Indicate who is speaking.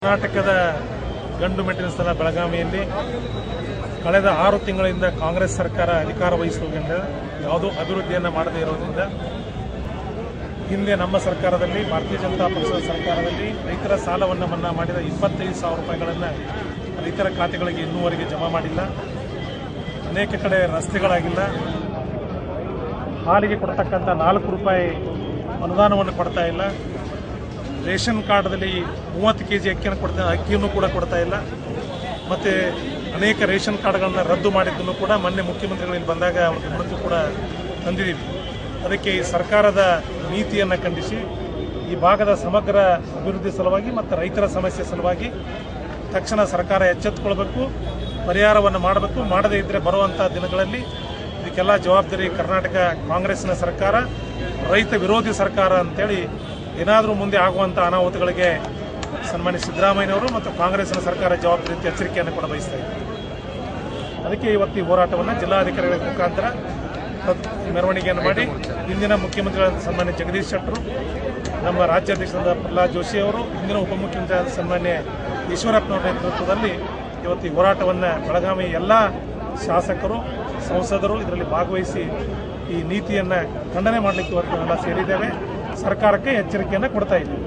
Speaker 1: ಕರ್ನಾಟಕದ ಗಂಡು ಮೆಟ್ಟಿನ ಸ್ಥಳ ಬೆಳಗಾವಿಯಲ್ಲಿ ಕಳೆದ ಆರು ತಿಂಗಳಿಂದ ಕಾಂಗ್ರೆಸ್ ಸರ್ಕಾರ ಅಧಿಕಾರ ವಹಿಸುವುದರಿಂದ ಯಾವುದೋ ಅಭಿವೃದ್ಧಿಯನ್ನು ಮಾಡದೇ ಇರೋದ್ರಿಂದ ಹಿಂದೆ ನಮ್ಮ ಸರ್ಕಾರದಲ್ಲಿ ಭಾರತೀಯ ಜನತಾ ಪಕ್ಷದ ಸರ್ಕಾರದಲ್ಲಿ ರೈತರ ಸಾಲವನ್ನು ಮನ್ನಾ ಮಾಡಿದ ಇಪ್ಪತ್ತೈದು ಸಾವಿರ ರೂಪಾಯಿಗಳನ್ನು ರೈತರ ಖಾತೆಗಳಿಗೆ ಇನ್ನೂವರೆಗೆ ಜಮಾ ಮಾಡಿಲ್ಲ ಅನೇಕ ಕಡೆ ರಸ್ತೆಗಳಾಗಿಲ್ಲ ಹಾಲಿಗೆ ಕೊಡ್ತಕ್ಕಂಥ ನಾಲ್ಕು ರೂಪಾಯಿ ಅನುದಾನವನ್ನು ಕೊಡ್ತಾ ಇಲ್ಲ ರೇಷನ್ ಕಾರ್ಡ್ದಲ್ಲಿ ಮೂವತ್ತು ಕೆ ಜಿ ಅಕ್ಕಿಯನ್ನು ಕೊಡ್ತಾ ಅಕ್ಕಿಯನ್ನು ಕೂಡ ಕೊಡ್ತಾ ಇಲ್ಲ ಮತ್ತು ಅನೇಕ ರೇಷನ್ ಕಾರ್ಡ್ಗಳನ್ನು ರದ್ದು ಮಾಡಿದ್ದನ್ನು ಕೂಡ ಮೊನ್ನೆ ಮುಖ್ಯಮಂತ್ರಿಗಳಲ್ಲಿ ಬಂದಾಗ ಅವ್ರ ಗಮನಕ್ಕೂ ಕೂಡ ತಂದಿದ್ದೀವಿ ಅದಕ್ಕೆ ಈ ಸರ್ಕಾರದ ನೀತಿಯನ್ನು ಖಂಡಿಸಿ ಈ ಭಾಗದ ಸಮಗ್ರ ಅಭಿವೃದ್ಧಿ ಸಲುವಾಗಿ ಮತ್ತು ರೈತರ ಸಮಸ್ಯೆ ಸಲುವಾಗಿ ತಕ್ಷಣ ಸರ್ಕಾರ ಎಚ್ಚೆತ್ತುಕೊಳ್ಬೇಕು ಪರಿಹಾರವನ್ನು ಮಾಡಬೇಕು ಮಾಡದೇ ಇದ್ದರೆ ಬರುವಂಥ ದಿನಗಳಲ್ಲಿ ಇದಕ್ಕೆಲ್ಲ ಜವಾಬ್ದಾರಿ ಕರ್ನಾಟಕ ಕಾಂಗ್ರೆಸ್ನ ಸರ್ಕಾರ ರೈತ ವಿರೋಧಿ ಸರ್ಕಾರ ಅಂತೇಳಿ ಏನಾದರೂ ಮುಂದೆ ಆಗುವಂಥ ಅನಾಹುತಗಳಿಗೆ ಸನ್ಮಾನ್ಯ ಸಿದ್ದರಾಮಯ್ಯನವರು ಮತ್ತು ಕಾಂಗ್ರೆಸ್ನ ಸರ್ಕಾರ ಜವಾಬ್ದಾರಿ ಅಂತ ಎಚ್ಚರಿಕೆಯನ್ನು ಕೂಡ ಬಯಸ್ತಾ ಇದ್ದಾರೆ ಅದಕ್ಕೆ ಇವತ್ತು ಈ ಹೋರಾಟವನ್ನು ಜಿಲ್ಲಾಧಿಕಾರಿಗಳ ಮುಖಾಂತರ ಪ್ರತ್- ಮೆರವಣಿಗೆಯನ್ನು ಮಾಡಿ ಇಂದಿನ ಮುಖ್ಯಮಂತ್ರಿಗಳಾದ ಸನ್ಮಾನ್ಯ ಜಗದೀಶ್ ಶೆಟ್ಟರು ನಮ್ಮ ರಾಜ್ಯಾಧ್ಯಕ್ಷರಾದ ಪ್ರಹ್ಲಾದ್ ಜೋಶಿ ಅವರು ಇಂದಿನ ಉಪಮುಖ್ಯಮಂತ್ರಿಯಾದ ಸನ್ಮಾನ್ಯ ಈಶ್ವರಪ್ಪನವರ ನೇತೃತ್ವದಲ್ಲಿ ಇವತ್ತು ಈ ಹೋರಾಟವನ್ನು ಬೆಳಗಾವಿ ಎಲ್ಲ ಶಾಸಕರು ಸಂಸದರು ಇದರಲ್ಲಿ ಭಾಗವಹಿಸಿ ಈ ನೀತಿಯನ್ನು ಖಂಡನೆ ಮಾಡಲಿಕ್ಕೆ ಇವತ್ತು ನಾವೆಲ್ಲ ಸೇರಿದ್ದೇವೆ ಸರ್ಕಾರಕ್ಕೆ ಎಚ್ಚರಿಕೆಯನ್ನು ಕೊಡ್ತಾ ಇದ್ದೀವಿ